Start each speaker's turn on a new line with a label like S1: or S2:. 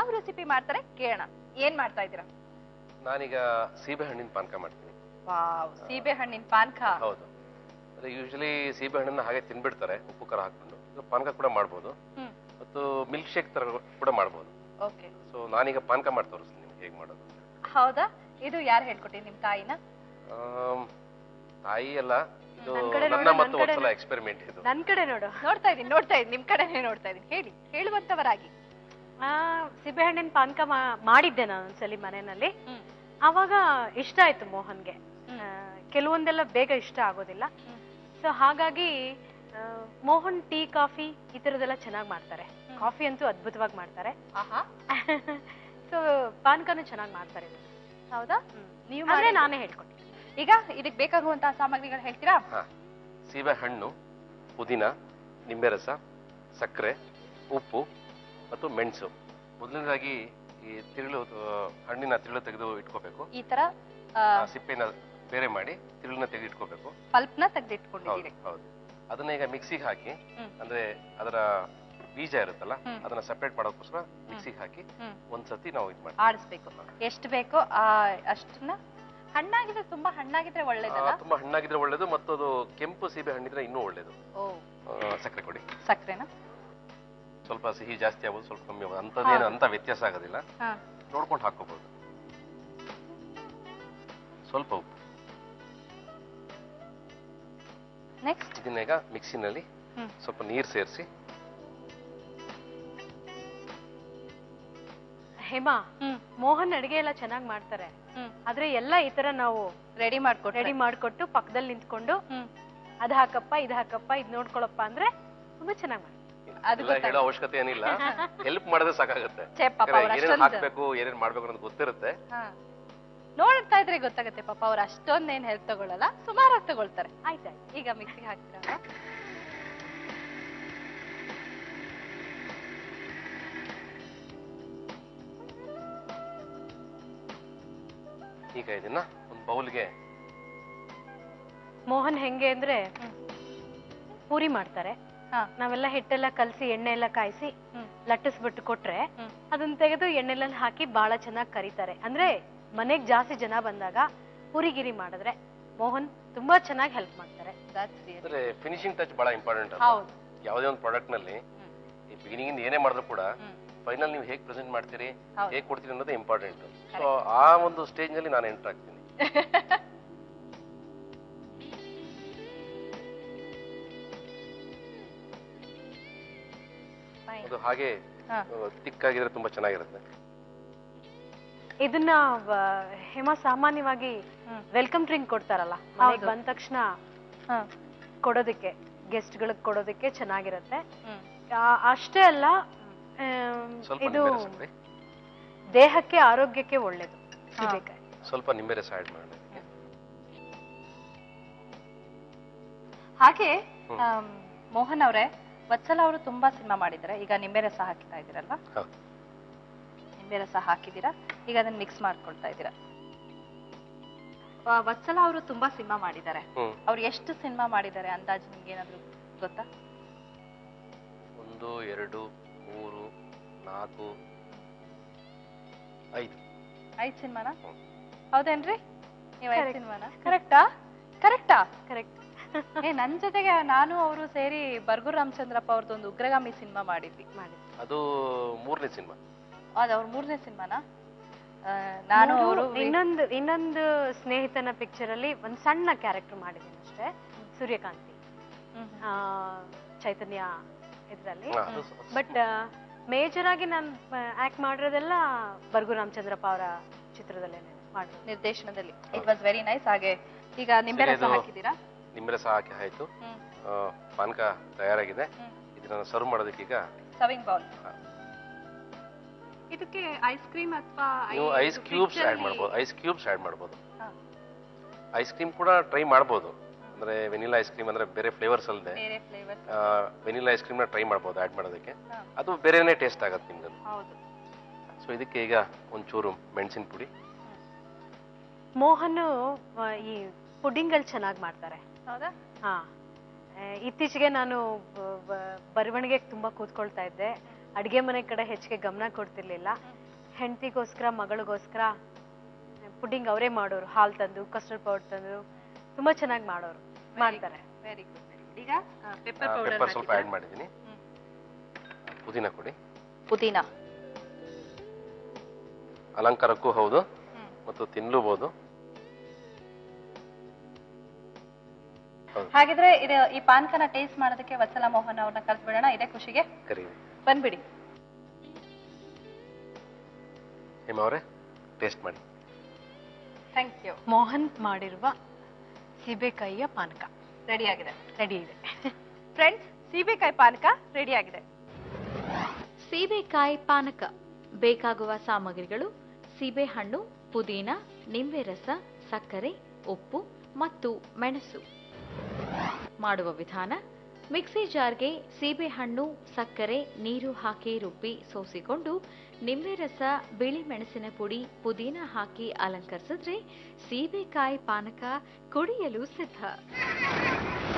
S1: ಯಾವ ರೆಸಿಪಿ ಮಾಡ್ತಾರೆ ಕೇಳೋಣ ಏನ್ ಮಾಡ್ತಾ ಇದ್ದೀರಾ
S2: ನಾನೀಗ ಸೀಬೆ ಹಣ್ಣಿನ ಪಾನಕ ಮಾಡ್ತೀನಿ
S1: ವಾವ್ ಸೀಬೆ ಹಣ್ಣಿನ ಪಾನ್ಕ
S2: ಹೌದು ಅಂದ್ರೆ ಯೂಶಲಿ ಸೀಬೆ ಹಣ್ಣನ್ನ ಹಾಗೆ ತಿನ್ಬಿಡ್ತಾರೆ ಉಪ್ಪು ಖಾರ ಹಾಕೊಂಡು ಇದು ಪಾನಕ ಕೂಡ ಮಾಡ್ಬೋದು
S1: ಹ್ಮ್
S2: ಮತ್ತು ಮಿಲ್ಕ್ ಶೇಕ್ ತರ ಕೂಡ ಮಾಡ್ಬೋದು
S1: ಓಕೆ
S2: ಸೊ ನಾನೀಗ ಪಾನಕ ಮಾಡಿ ತೋರಿಸ್ತೀನಿ ನಿಮ್ಗೆ ಹೇಗೆ ಮಾಡೋದು
S1: ಹೌದಾ ಇದು ಯಾರು ಹೇಳ್ಕೊಟ್ಟಿ ನಿಮ್ ತಾಯಿನ
S2: ಆಮ್, ತಾಯಿ ಅಲ್ಲ ಇದು
S3: ನನ್ ಕಡೆ
S2: ನನ್ನ
S3: ನೋಡು,
S2: ಮತ್ತು
S3: ನನ್ ಕಡೆ
S2: ಒಂದ್ಸಲ ಎಕ್ಸ್ಪೆರಿಮೆಂಟ್ ಇದು
S3: ನನ್ ಕಡೆ ನೋಡು
S1: ನೋಡ್ತಾ ಇದೀನಿ ನೋಡ್ತಾ ಇದೀನಿ ನಿಮ್ ಕಡೆನೇ ನೋಡ್ತಾ ಇದೀನಿ ಹೇಳಿ ಹೇಳುವಂತವರಾಗಿ
S3: ಆ ಸಿಬೆಹಣ್ಣಿನ ಪಾನಕ ಮಾ- ಮಾಡಿದ್ದೆ ನಾನು ಒಂದ್ಸಲಿ ಮನೆಯಲ್ಲಿ
S1: ಹ್ಮ್
S3: ಅವಾಗ ಇಷ್ಟ ಆಯ್ತು ಮೋಹನ್ಗೆ ಆ, ಕೆಲವೊಂದೆಲ್ಲ ಬೇಗ ಇಷ್ಟ ಆಗೋದಿಲ್ಲ
S1: ಹ್ಮ್.
S3: ಸೊ ಹಾಗಾಗಿ ಆ, ಮೋಹನ್ ಟೀ ಕಾಫಿ ಈ ತರದೆಲ್ಲ ಚೆನ್ನಾಗಿ ಮಾಡ್ತಾರೆ
S1: ಹ್ಮ್.
S3: ಕಾಫಿ ಅಂತೂ ಅದ್ಭುತವಾಗಿ ಮಾಡ್ತಾರೆ
S1: ಆಹಾ
S3: ಸೊ ಪಾನಕನು ಚೆನ್ನಾಗಿ ಮಾಡ್ತಾರೆ
S1: ಹೌದಾ
S3: ಹ್ಮ್.
S1: ನೀವು
S3: ಆದ್ರೆ
S1: ಮಾಡಿದ್ದು?
S3: ನಾನೇ ಹೇಳ್ಕೊಟ್ಟೆ
S1: ಈಗ ಇದಕ್ ಬೇಕಾಗುವಂತಹ ಸಾಮಗ್ರಿಗಳು ಹೇಳ್ತೀರಾ
S2: ಹಾ ಸೀಬೆ ಹಣ್ಣು ಪುದೀನ ನಿಂಬೆ ರಸ ಸಕ್ಕರೆ ಉಪ್ಪು ಮತ್ತು ಮೆಣಸು ಮೊದಲನೇದಾಗಿ ಈ ತಿರುಳು ಆ, ಹಣ್ಣಿನ ತಿರುಳು ತೆಗೆದು ಇಟ್ಕೋಬೇಕು
S1: ಈ ತರ
S2: ಆ ಸಿಪ್ಪೆನ ಬೇರೆ ಮಾಡಿ ತಿರುಳನ್ನ ತೆಗೆದು ಇಟ್ಕೋಬೇಕು
S1: ಪಲ್ಪ್ ನ
S2: ಹೌದು
S1: ತೆಗೆದಿಟ್ಕೊಂಡಿದ್ದೀರಿ
S2: ಹೌದು ಅದನ್ನ ಈಗ ಮಿಕ್ಸಿಗೆ ಹಾಕಿ
S1: ಹ್ಮ್.
S2: ಅಂದ್ರೆ ಅದರ ಬೀಜ ಇರುತ್ತಲ್ಲ
S1: ಹ್ಮ್.
S2: ಅದನ್ನ ಸಪರೇಟ್ ಮಾಡೋಕ್ಕೋಸ್ಕರ ಮಿಕ್ಸಿಗೆ ಹಾಕಿ
S1: ಹ್ಮ್.
S2: ಒಂದ್ಸತಿ ನಾವು ಇದು ಮಾಡ್ತೀವಿ
S1: ಆಡಿಸ್ಬೇಕು ಎಷ್ಟು ಬೇಕೋ ಆ ಅಷ್ಟನ್ನ ಹಣ್ಣಾಗಿದ್ರೆ ತುಂಬಾ ಹಣ್ಣಾಗಿದ್ರೆ ಒಳ್ಳೇದಲ್ಲ
S2: ಆ, ತುಂಬಾ ಹಣ್ಣಾಗಿದ್ರೆ ಒಳ್ಳೇದು ಮತ್ತು ಅದು ಕೆಂಪು ಸೀಬೆ ಹಣ್ಣಿದ್ರೆ ಇನ್ನೂ ಒಳ್ಳೇದು
S1: ಓ
S2: ಆ, ಸಕ್ಕರೆ ಕೊಡಿ
S1: ಸಕ್ಕರೆನ
S2: ಸ್ವಲ್ಪ ಸಿಹಿ ಜಾಸ್ತಿ ಆಗ್ಬೋದು ಸ್ವಲ್ಪ ಕಮ್ಮಿ ಆಗ್ಬೋದು ಅಂತದೇನು ಅಂತ ವ್ಯತ್ಯಾಸ ಆಗೋದಿಲ್ಲ
S1: ಹಾ
S2: ನೋಡ್ಕೊಂಡು ಹಾಕೋಬಹುದು ಸ್ವಲ್ಪ ಉಪ್ಪು
S1: ನೆಕ್ಸ್ಟ್
S2: ಇದನ್ನ ಈಗ ಮಿಕ್ಸಿನಲ್ಲಿ
S1: ಹ್ಮ್.
S2: ಸ್ವಲ್ಪ ನೀರು ಸೇರಿಸಿ
S3: ಹೇಮಾ
S1: ಹ್ಮ್
S3: ಮೋಹನ್ ಅಡಿಗೆ ಎಲ್ಲ ಚೆನ್ನಾಗಿ ಮಾಡ್ತಾರೆ
S1: ಹ್ಮ್
S3: ಆದ್ರೆ ಎಲ್ಲ ಈ ತರ ನಾವು
S1: ರೆಡಿ ಮಾಡ್ಕೊಟ್ರೆ
S3: ರೆಡಿ ಮಾಡ್ಕೊಟ್ಟು ಪಕ್ಕದಲ್ಲಿ ನಿಂತ್ಕೊಂಡು
S1: ಹ್ಮ್
S3: ಅದ್ ಹಾಕಪ್ಪ ಇದ್ ಹಾಕಪ್ಪ ಇದ್ ನೋಡ್ಕೊಳಪ್ಪ ಅಂದ್ರೆ ತುಂಬಾ ಚೆನ್ನಾಗಿ ಮಾಡ್ತಾರೆ
S1: ಅದು
S2: ಎಲ್ಲ
S1: ಗೊತ್ತಾಯ್ತು.
S2: ಹೇಳೋ ಅವಶ್ಯಕತೆ ಏನಿಲ್ಲ ಹೆಲ್ಪ್ ಮಾಡಿದ್ರೆ ಸಾಕಾಗುತ್ತೆ
S1: ಛೇ, ಪಾಪ ಅವ್ರು
S2: ಏನೇನು
S1: ಅಷ್ಟೊಂದು-
S2: ಹಾಕ್ಬೇಕು ಏನೇನ್ ಮಾಡ್ಬೇಕು ಅನ್ನೋದು ಗೊತ್ತಿರುತ್ತೆ
S1: ಹಾ ನೋಡ್ತಾ ಇದ್ರೆ ಗೊತ್ತಾಗತ್ತೆ ಪಾಪ ಅವ್ರು ಅಷ್ಟೊಂದೇನ್ ಹೆಲ್ಪ್ ತಗೊಳಲ್ಲ ಸುಮಾರಾಗಿ ತಗೊಳ್ತಾರೆ
S3: ಆಯ್ತಾಯ್ತು
S1: ಈಗ ಮಿಕ್ಸಿಗೆ ಹಾಕ್ತೀರಾ
S2: ಈಗ ಇದನ್ನ ಒಂದು ಬೌಲ್ಗೆ
S3: ಮೋಹನ್ ಹೆಂಗೆ ಅಂದ್ರೆ
S1: ಹ್ಮ್.
S3: ಪೂರಿ ಮಾಡ್ತಾರೆ
S1: ಹಾ
S3: ನಾವೆಲ್ಲ ಹಿಟ್ಟೆಲ್ಲ ಕಲಸಿ ಎಣ್ಣೆ ಎಲ್ಲ ಕಾಯಿಸಿ
S1: ಹ್ಮ್
S3: ಲಟ್ಟಿಸ್ಬಿಟ್ಟು ಕೊಟ್ರೆ
S1: ಹ್ಮ್
S3: ಅದನ್ನ ತೆಗೆದು ಎಣ್ಣೆಲೆಲ್ಲ ಹಾಕಿ ಬಹಳ ಚೆನ್ನಾಗಿ ಕರೀತಾರೆ ಅಂದ್ರೆ ಮನೆಗ್ ಜಾಸ್ತಿ ಜನ ಬಂದಾಗ ಪೂರಿಗಿರಿ ಮಾಡಿದ್ರೆ ಮೋಹನ್ ತುಂಬಾ ಚೆನ್ನಾಗಿ ಹೆಲ್ಪ್ ಮಾಡ್ತಾರೆ
S1: that's real.
S2: ಅಂದ್ರೆ ಫಿನಿಶಿಂಗ್ ಟಚ್ ಬಹಳ ಇಂಪಾರ್ಟೆಂಟ್
S1: ಹೌದು
S2: ಯಾವುದೇ ಒಂದು ಪ್ರಾಡಕ್ಟ್ ನಲ್ಲಿ
S1: ಹ್ಮ್.
S2: ಈ ಬಿಗಿನಿಂಗ್ ಇಂದ ಏನೇ ಮಾಡಿದ್ರು ಕೂಡ
S1: ಹ್ಮ್
S2: ಫೈನಲ್ ನೀವು ಹೇಗೆ ಪ್ರೆಸೆಂಟ್ ಮಾಡ್ತೀರಿ
S1: ಹೌದು.
S2: ಹೇಗೆ ಕೊಡ್ತೀರಿ ಅನ್ನೋದೇ ಇಂಪಾರ್ಟೆಂಟ್ ಸೊ ಆ ಒಂದು ಸ್ಟೇಜ್ ನಲ್ಲಿ ನಾನು ಎಂಟರ್ ಆಗ್ತೀನಿ
S1: Fine.
S2: ಅದು ಹಾಗೆ
S1: ಹಾ
S2: ತಿಕ್ಕಾಗಿದ್ರೆ ತುಂಬಾ ಚೆನ್ನಾಗಿರುತ್ತೆ
S3: ಇದನ್ನ ವ- ಹೇಮ ಸಾಮಾನ್ಯವಾಗಿ
S1: ಹ್ಮ್.
S3: ವೆಲ್ಕಮ್ ಡ್ರಿಂಕ್ ಕೊಡ್ತಾರಲ್ಲ ಮನೆಗ್
S1: ಹೌದು.
S3: ಬಂದ ತಕ್ಷಣ
S1: ಹಾ
S3: ಕೊಡೋದಕ್ಕೆ ಗೆಸ್ಟ್ ಗಳಿಗೆ ಕೊಡೋದಕ್ಕೆ ಚೆನ್ನಾಗಿರುತ್ತೆ
S1: ಹ್ಮ್
S3: ಆ- ಅಷ್ಟೇ ಅಲ್ಲ ಆಮ್,
S2: ಸ್ವಲ್ಪ
S3: ಇದು
S2: ನಿಂಬೆ ರಸ ಕೊಡಿ
S3: ದೇಹಕ್ಕೆ ಆರೋಗ್ಯಕ್ಕೆ ಒಳ್ಳೇದು ಸೀಬೆಕಾಯಿ
S2: ಸ್ವಲ್ಪ ನಿಂಬೆ ರಸ ಆಡ್ ಮಾಡಿ
S1: ಹಾಗೆ
S2: ಹ್ಮ್.
S1: ಆಮ್, ಮೋಹನ್ ಅವರೇ ವತ್ಸಲ ಅವರು ತುಂಬಾ ಸಿನಿಮಾ ಮಾಡಿದ್ದಾರೆ ಈಗ ನಿಂಬೆ ರಸ ಹಾಕ್ತಾ ಇದ್ದೀರಲ್ವಾ
S2: ಹೌದು
S1: ನಿಂಬೆ ರಸ ಹಾಕಿದ್ದೀರಾ ಈಗ ಅದನ್ನ ಮಿಕ್ಸ್ ಮಾಡ್ಕೊಳ್ತಾ ಇದ್ದೀರಾ ಆ, ವತ್ಸಲ ಅವರು ತುಂಬಾ ಸಿನಿಮಾ ಮಾಡಿದ್ದಾರೆ
S2: ಹ್ಮ್
S1: ಅವ್ರು ಎಷ್ಟು ಸಿನಿಮಾ ಮಾಡಿದ್ದಾರೆ ಅಂದಾಜು ನಿಮ್ಗೆ ಏನಾದ್ರು ಗೊತ್ತಾ
S2: ಒಂದು ಎರಡು ಮೂರು ನಾಲ್ಕು ಐದು
S1: ಐದ್ ಸಿನಿಮಾನ
S2: ಹ್ಮ್.
S1: ಹೌದೇನ್ರಿ ನೀವು ಐದ್
S3: Correct.
S1: ಸಿನಿಮಾನ ಕರೆಕ್ಟಾ ಕರೆಕ್ಟಾ
S3: ಕರೆಕ್ಟ್
S1: ಏ ನನ್ ಜೊತೆಗೆ ನಾನು ಅವರು ಸೇರಿ ಬರ್ಗೂರ್ ರಾಮಚಂದ್ರಪ್ಪ ಅವ್ರದ್ದು ಒಂದು ಉಗ್ರಗಾಮಿ ಸಿನಿಮಾ ಮಾಡಿದ್ವಿ
S3: ಮಾಡಿ
S2: ಅದು ಮೂರನೇ ಸಿನಿಮಾ
S1: ಅದು ಅವ್ರ ಮೂರನೇ ಸಿನಿಮಾನ ನಾನು
S3: ಮೂರು-
S1: ಅವರು
S3: ಇನ್ನೊಂದು ಇನ್ನೊಂದು ಸ್ನೇಹಿತನ ಪಿಕ್ಚರ್ ಅಲ್ಲಿ ಒಂದ್ ಸಣ್ಣ ಕ್ಯಾರೆಕ್ಟರ್ ಮಾಡಿದ್ದೀನಿ ಅಷ್ಟೇ ಸೂರ್ಯಕಾಂತಿ ಆ, ಚೈತನ್ಯ ಇದ್ರಲ್ಲಿ
S2: ಅದು
S3: ಬಟ್ ಮೇಜರ್ ಆಗಿ ನಾನು ಆಕ್ಟ್ ಮಾಡಿರೋದೆಲ್ಲ ಬರ್ಗು ರಾಮಚಂದ್ರಪ್ಪ ಅವರ ಚಿತ್ರದಲ್ಲೇನೆ ಮಾಡಿರೋದು
S1: ನಿರ್ದೇಶನದಲ್ಲಿ ಇಟ್ ವಾಸ್ ವೆರಿ ನೈಸ್ ಹಾಗೆ ಈಗ ನಿಂಬೆ
S2: ಸರಿ,
S1: ರಸ
S2: ಅದು-
S1: ಹಾಕಿದ್ದೀರಾ
S2: ನಿಂಬೆ ರಸ ಹಾಕಿ ಆಯ್ತು
S1: ಹ್ಮ್
S2: ಆ, ಪಾನಕ ತಯಾರಾಗಿದೆ
S1: ಹ್ಮ್
S2: ಇದನ್ನ ಸರ್ವ್ ಮಾಡೋದಕ್ಕೀಗ
S1: ಸರ್ವಿಂಗ್ ಬೌಲ್
S2: ಹಾ.
S1: ಇದಕ್ಕೆ ಐಸ್ ಕ್ರೀಮ್ ಅಥವಾ
S2: ನೀವು ಐಸ್ ಕ್ಯೂಬ್ಸ್ ಆಡ್ ಮಾಡ್ಬೋದು ಐಸ್ ಕ್ಯೂಬ್ಸ್ ಆಡ್ ಮಾಡ್ಬೋದು ಐಸ್ ಕ್ರೀಮ್ ಕೂಡ ಟ್ರೈ ಮಾಡ್ಬೋದು ಅಂದ್ರೆ ವೆನಿಲಾ ಐಸ್ ಕ್ರೀಮ್ ಅಂದ್ರೆ ಬೇರೆ ಫ್ಲೇವರ್ಸ್ ಅಲ್ಲದೆ
S1: ಬೇರೆ ಫ್ಲೇವರ್ಸ್
S2: ವೆನಿಲಾ ಐಸ್ ಕ್ರೀಮ್ನ ಟ್ರೈ ಮಾಡ್ಬೋದು ಆಡ್ ಮಾಡೋದಕ್ಕೆ
S1: ಹಾ.
S2: ಅದು ಬೇರೆನೇ ಟೇಸ್ಟ್ ಆಗುತ್ತೆ ನಿಮ್ದು
S1: ಹೌದು
S2: ಸೊ ಇದಕ್ಕೆ ಈಗ ಒಂಚೂರು ಮೆಣಸಿನ ಪುಡಿ
S3: ಮೋಹನ್ ಆ, ಈ ಪುಡ್ಡಿಂಗ್ಗಳು ಚೆನ್ನಾಗಿ ಮಾಡ್ತಾರೆ
S1: ಹೌದಾ
S3: ಹಾ ಆ, ಇತ್ತೀಚೆಗೆ ನಾನು ಬ- ಬ- ಬರವಣಿಗೆಗೆ ತುಂಬಾ ಕೂತ್ಕೊಳ್ತಾ ಇದ್ದೆ ಅಡಿಗೆ ಮನೆ ಕಡೆ ಹೆಚ್ಚಿಗೆ ಗಮನ ಕೊಡ್ತಿರ್ಲಿಲ್ಲ ಹೆಂಡತಿಗೋಸ್ಕರ ಮಗಳಿಗೋಸ್ಕರ ಪುಡ್ಡಿಂಗ್ ಅವರೇ ಮಾಡೋರು ಹಾಲು ತಂದು ಕಸ್ಟರ್ಡ್ ಪೌಡರ್ ತಂದು ತುಂಬಾ ಚೆನ್ನಾಗಿ ಮಾಡೋರು ಮಾಡ್ತಾರೆ
S1: ವೆರಿ ಗುಡ್ ವೆರಿ ಗುಡ್ ಈಗ ಪೆಪ್ಪರ್
S2: ಪೆಪ್ಪರ್
S1: ಪೌಡರ್
S2: ಸ್ವಲ್ಪ ಆ್ಯಡ್ ಮಾಡಿದ್ದೀನಿ ಪುದೀನ ಕೊಡಿ
S1: ಪುದೀನ
S2: ಅಲಂಕಾರಕ್ಕೂ ಹೌದು
S1: ಹ್ಮ್.
S2: ಮತ್ತು ತಿನ್ಲೂಬಹುದು ಹೌದು
S1: ಹಾಗಿದ್ರೆ ಇದು ಈ ಪಾನ್ಕನ ಟೇಸ್ಟ್ ಮಾಡೋದಕ್ಕೆ ವತ್ಸಲ ಮೋಹನ್ ಅವ್ರನ್ನ ಕಲ್ಸ್ಬಿಡೋಣ ಇದೇ ಖುಷಿಗೆ
S2: ಕರೀರಿ
S1: ಬಂದ್ಬಿಡಿ
S2: ಹೇಮ ಅವರೇ ಟೇಸ್ಟ್ ಮಾಡಿ
S1: ಥ್ಯಾಂಕ್ ಯು
S3: ಮೋಹನ್ ಮಾಡಿರುವ ಸೀಬೆಕಾಯಿಯ ಪಾನಕ
S1: ರೆಡಿ ಆಗಿದೆ
S3: ರೆಡಿ ಇದೆ
S1: ಫ್ರೆಂಡ್ಸ್ ಸೀಬೆಕಾಯಿ ಪಾನಕ ರೆಡಿ ಆಗಿದೆ
S4: ಸೀಬೆಕಾಯಿ ಪಾನಕ ಬೇಕಾಗುವ ಸಾಮಗ್ರಿಗಳು ಸೀಬೆಹಣ್ಣು ಪುದೀನ ನಿಂಬೆ ರಸ ಸಕ್ಕರೆ ಉಪ್ಪು ಮತ್ತು ಮೆಣಸು ಮಾಡುವ ವಿಧಾನ ಮಿಕ್ಸಿ ಜಾರ್ಗೆ ಸೀಬೆಹಣ್ಣು ಸಕ್ಕರೆ ನೀರು ಹಾಕಿ ರುಬ್ಬಿ ಸೋಸಿಕೊಂಡು ನಿಂಬೆ ರಸ ಬಿಳಿ ಮೆಣಸಿನ ಪುಡಿ ಪುದೀನ ಹಾಕಿ ಅಲಂಕರಿಸಿದ್ರೆ ಸೀಬೆಕಾಯಿ ಪಾನಕ ಕುಡಿಯಲು ಸಿದ್ಧ